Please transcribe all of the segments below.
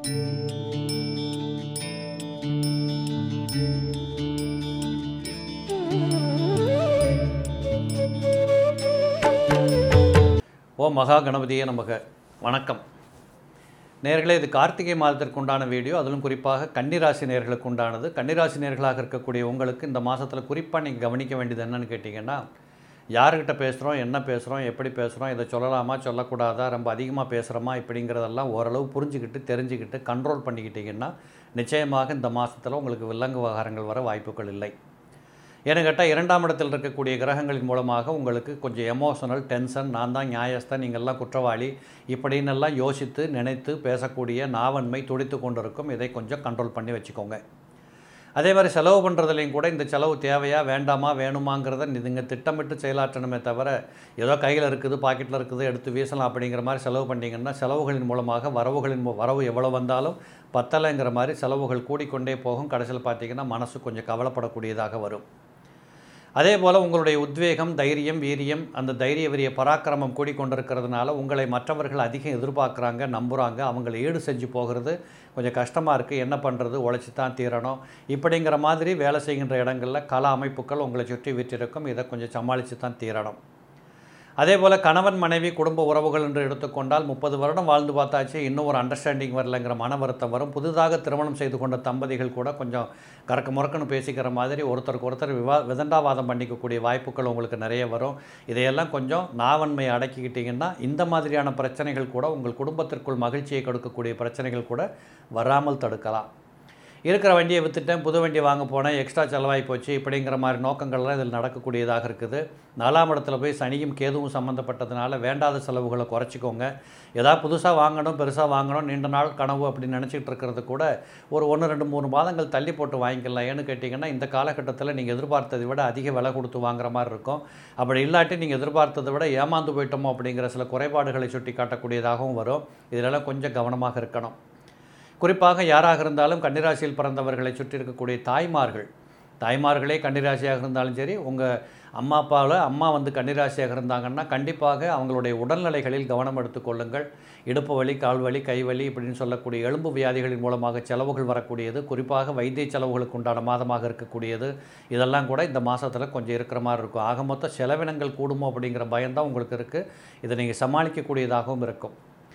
ஓம் மகா கணபதியே நமக வணக்கம் நேர்களே இது கார்த்திகை மாதத்திற்கு உண்டான வீடியோ அதிலும் குறிப்பாக கன்னிராசி நேர்களுக்கு உண்டானது கன்னிராசி நேர்களாக இருக்கக்கூடிய உங்களுக்கு இந்த மாதத்தில் குறிப்பாக நீங்கள் கவனிக்க வேண்டியது என்னன்னு கேட்டிங்கன்னா யாருக்கிட்ட பேசுகிறோம் என்ன பேசுகிறோம் எப்படி பேசுகிறோம் இதை சொல்லலாமா சொல்லக்கூடாதா ரொம்ப அதிகமாக பேசுகிறோமா இப்படிங்கிறதெல்லாம் ஓரளவு புரிஞ்சுக்கிட்டு தெரிஞ்சுக்கிட்டு கண்ட்ரோல் பண்ணிக்கிட்டிங்கன்னா நிச்சயமாக இந்த மாதத்தில் உங்களுக்கு வில்லங்கு விவகாரங்கள் வர வாய்ப்புகள் இல்லை ஏன்னு கேட்டால் இரண்டாம் இடத்தில் இருக்கக்கூடிய கிரகங்களின் மூலமாக உங்களுக்கு கொஞ்சம் எமோஷனல் டென்ஷன் நான் தான் நியாயஸ்தான் நீங்கள்லாம் குற்றவாளி இப்படின்னு எல்லாம் யோசித்து நினைத்து பேசக்கூடிய நாவன்மை துடித்து கொண்டிருக்கும் இதை கொஞ்சம் கண்ட்ரோல் பண்ணி வச்சுக்கோங்க அதே மாதிரி செலவு பண்ணுறதுலையும் கூட இந்த செலவு தேவையா வேண்டாமா வேணுமாங்கிறத நீங்கள் திட்டமிட்டு செயலாற்றணுமே தவிர ஏதோ கையில் இருக்குது பாக்கெட்டில் இருக்குது எடுத்து வீசலாம் அப்படிங்கிற மாதிரி செலவு பண்ணிங்கன்னா செலவுகளின் மூலமாக வரவுகளின் மூ- வரவு எவ்வளோ வந்தாலும் பத்தலைங்கிற மாதிரி செலவுகள் கூடிக்கொண்டே போகும் கடைசியில் பார்த்தீங்கன்னா மனசு கொஞ்சம் கவலைப்படக்கூடியதாக வரும் அதே போல் உங்களுடைய உத்வேகம் தைரியம் வீரியம் அந்த தைரிய வீரிய பராக்கிரமம் கூடிக்கொண்டிருக்கிறதுனால உங்களை மற்றவர்கள் அதிகம் எதிர்பார்க்குறாங்க நம்புகிறாங்க அவங்களை ஈடு செஞ்சு போகிறது கொஞ்சம் கஷ்டமாக இருக்குது என்ன பண்ணுறது உழைச்சி தான் தீரணும் இப்படிங்கிற மாதிரி வேலை செய்கின்ற இடங்களில் கல அமைப்புகள் உங்களை சுற்றி விற்றிருக்கும் இதை கொஞ்சம் சமாளித்து தான் தீரணும் அதே போல் கணவன் மனைவி குடும்ப உறவுகள் என்று எடுத்துக்கொண்டால் முப்பது வருடம் வாழ்ந்து பார்த்தாச்சு இன்னும் ஒரு அண்டர்ஸ்டாண்டிங் வரலைங்கிற மன வருத்தம் வரும் புதிதாக திருமணம் செய்து கொண்ட தம்பதிகள் கூட கொஞ்சம் கறக்க முறக்கன்னு பேசிக்கிற மாதிரி ஒருத்தருக்கு ஒருத்தர் விவா விதண்டாவாதம் பண்ணிக்கக்கூடிய வாய்ப்புகள் உங்களுக்கு நிறைய வரும் இதையெல்லாம் கொஞ்சம் நாவன்மையை அடக்கிக்கிட்டிங்கன்னா இந்த மாதிரியான பிரச்சனைகள் கூட உங்கள் குடும்பத்திற்குள் மகிழ்ச்சியை கொடுக்கக்கூடிய பிரச்சனைகள் கூட வராமல் தடுக்கலாம் இருக்கிற வண்டியை விற்றுட்டேன் புது வண்டி வாங்க போனேன் எக்ஸ்ட்ரா செலவாகி போச்சு இப்படிங்கிற மாதிரி நோக்கங்கள்லாம் இதில் நடக்கக்கூடியதாக இருக்குது நாலாம் இடத்துல போய் சனியும் கேதுவும் சம்மந்தப்பட்டதுனால வேண்டாத செலவுகளை குறைச்சிக்கோங்க ஏதாவது புதுசாக வாங்கணும் பெருசாக வாங்கணும் நீண்ட நாள் கனவு அப்படின்னு நினச்சிட்டு இருக்கிறது கூட ஒரு ஒன்று ரெண்டு மூணு மாதங்கள் தள்ளி போட்டு வாங்கிக்கலாம் ஏன்னு கேட்டிங்கன்னா இந்த காலகட்டத்தில் நீங்கள் எதிர்பார்த்ததை விட அதிக விலை கொடுத்து வாங்குற மாதிரி இருக்கும் அப்படி இல்லாட்டி நீங்கள் எதிர்பார்த்ததை விட ஏமாந்து போயிட்டோமோ அப்படிங்கிற சில குறைபாடுகளை சுட்டி காட்டக்கூடியதாகவும் வரும் இதிலெல்லாம் கொஞ்சம் கவனமாக இருக்கணும் குறிப்பாக யாராக இருந்தாலும் கன்னிராசியில் பிறந்தவர்களை சுற்றி இருக்கக்கூடிய தாய்மார்கள் தாய்மார்களே கன்னிராசியாக இருந்தாலும் சரி உங்கள் அம்மா அப்பாவில் அம்மா வந்து கன்னிராசியாக இருந்தாங்கன்னா கண்டிப்பாக அவங்களுடைய உடல்நிலைகளில் கவனம் எடுத்துக்கொள்ளுங்கள் இடுப்பு வலி கால் வலி கை வலி இப்படின்னு சொல்லக்கூடிய எலும்பு வியாதிகளின் மூலமாக செலவுகள் வரக்கூடியது குறிப்பாக வைத்திய செலவுகளுக்கு உண்டான மாதமாக இருக்கக்கூடியது இதெல்லாம் கூட இந்த மாதத்தில் கொஞ்சம் இருக்கிற மாதிரி இருக்கும் ஆக மொத்தம் செலவினங்கள் கூடுமோ அப்படிங்கிற பயம்தான் உங்களுக்கு இருக்குது இதை நீங்கள் சமாளிக்கக்கூடியதாகவும் இருக்கும்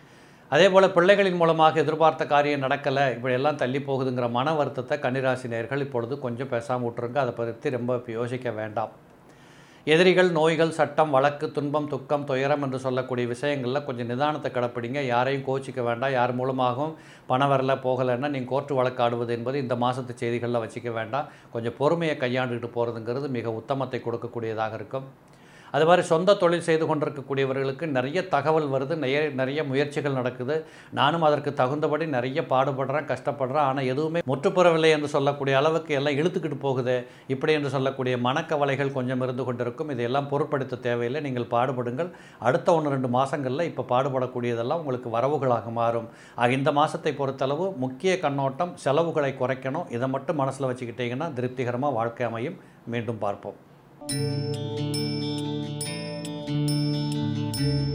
அதே போல் பிள்ளைகளின் மூலமாக எதிர்பார்த்த காரியம் நடக்கலை இப்படி எல்லாம் தள்ளி போகுதுங்கிற மன வருத்தத்தை கன்னிராசி நேயர்கள் இப்பொழுது கொஞ்சம் பேசாமல் விட்டுருங்க அதை பற்றி ரொம்ப யோசிக்க வேண்டாம் எதிரிகள் நோய்கள் சட்டம் வழக்கு துன்பம் துக்கம் துயரம் என்று சொல்லக்கூடிய விஷயங்களில் கொஞ்சம் நிதானத்தை கடைப்பிடிங்க யாரையும் கோச்சிக்க வேண்டாம் யார் மூலமாகவும் பணம் வரல போகலைன்னா நீங்கள் கோர்ட்டு வழக்காடுவது என்பது இந்த மாதத்து செய்திகளில் வச்சுக்க வேண்டாம் கொஞ்சம் பொறுமையை கையாண்டுக்கிட்டு போகிறதுங்கிறது மிக உத்தமத்தை கொடுக்கக்கூடியதாக இருக்கும் அது மாதிரி சொந்த தொழில் செய்து கொண்டிருக்கக்கூடியவர்களுக்கு நிறைய தகவல் வருது நிறைய நிறைய முயற்சிகள் நடக்குது நானும் அதற்கு தகுந்தபடி நிறைய பாடுபடுறேன் கஷ்டப்படுறேன் ஆனால் எதுவுமே முற்றுப்புறவில்லை என்று சொல்லக்கூடிய அளவுக்கு எல்லாம் இழுத்துக்கிட்டு போகுது இப்படி என்று சொல்லக்கூடிய மனக்கவலைகள் கொஞ்சம் இருந்து கொண்டிருக்கும் இதையெல்லாம் பொருட்படுத்த தேவையில்லை நீங்கள் பாடுபடுங்கள் அடுத்த ஒன்று ரெண்டு மாதங்களில் இப்போ பாடுபடக்கூடியதெல்லாம் உங்களுக்கு வரவுகளாக மாறும் ஆக இந்த மாதத்தை பொறுத்தளவு முக்கிய கண்ணோட்டம் செலவுகளை குறைக்கணும் இதை மட்டும் மனசில் வச்சுக்கிட்டிங்கன்னா திருப்திகரமாக வாழ்க்கை அமையும் மீண்டும் பார்ப்போம்